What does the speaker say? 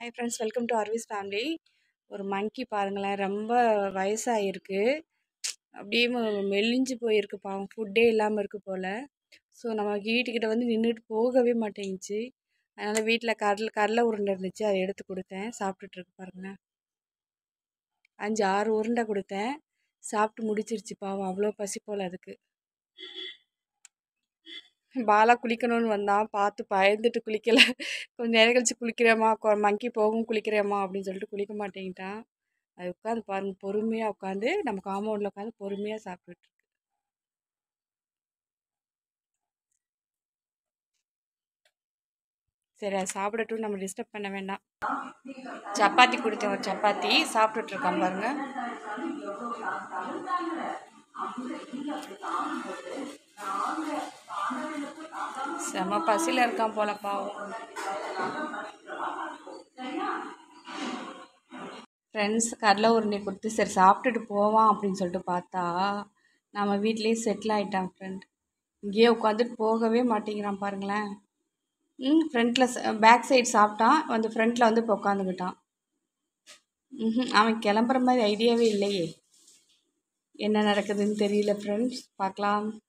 Hi friends welcome to RVs family ஒரு monkey பாருங்களேன் ரொம்ப வயசாகிருக்கு அப்படியே ம- மெலிஞ்சு போயிருக்கு பாவம் ஃபுட்டே இல்லாமல் இருக்கு போல் ஸோ நம்ம வீட்டுக்கிட்ட வந்து நின்றுட்டு போகவே மாட்டேங்குச்சு அதனால் வீட்டில் கடலை கடலை உருண்டை இருந்துச்சு அதை எடுத்து கொடுத்தேன் சாப்பிட்டுட்டு இருக்கு பாருங்களேன் அஞ்சு ஆறு உருண்டை கொடுத்தேன் சாப்பிட்டு முடிச்சிருச்சு பாவம் அவ்வளோ பசி போல் அதுக்கு பாலா குளிக்கணும்னு வந்தான் பார்த்து பயந்துட்டு குளிக்கல கொஞ்ச நேரம் கழிச்சு குளிக்கிறேம்மா கொ- மங்கி போகும் குளிக்கிறேம்மா அப்படின்னு சொல்லிட்டு குளிக்க மாட்டேங்கிட்டான் அது உட்காந்து பாருங்க பொறுமையாக உட்காந்து நம்ம காம்பவுண்டில் உட்காந்து பொறுமையாக சாப்பிட்டுட்டு இருக்கு. சரி அது சாப்பிடட்டும் நம்ம டிஸ்டர்ப் பண்ண வேண்டாம் சப்பாத்தி கொடுத்தேன் ஒரு சப்பாத்தி சாப்பிட்டுட்டு இருக்கான் பாருங்க செம பசியில் இருக்கான் போல பாவம் ஃப்ரெண்ட்ஸ் கடலை உருண்டை கொடுத்து சரி சாப்பிட்டுட்டு போவான் அப்படின்னு சொல்லிட்டு பார்த்தா நம்ம வீட்லேயே செட்டில் ஆகிட்டான் ஃப்ரெண்ட் இங்கேயே உட்காந்துட்டு போகவே மாட்டேங்கிறான் பாருங்களேன் ம் ஃப்ரண்ட்டில் பேக் சைடு சாப்பிட்டான் வந்து ஃப்ரண்ட்டில் வந்து இப்போ உட்காந்துக்கிட்டான் ம் அவன் கிளம்புற மாதிரி ஐடியாவே இல்லையே என்ன நடக்குதுன்னு தெரியல ஃப்ரெண்ட்ஸ் பார்க்கலாம்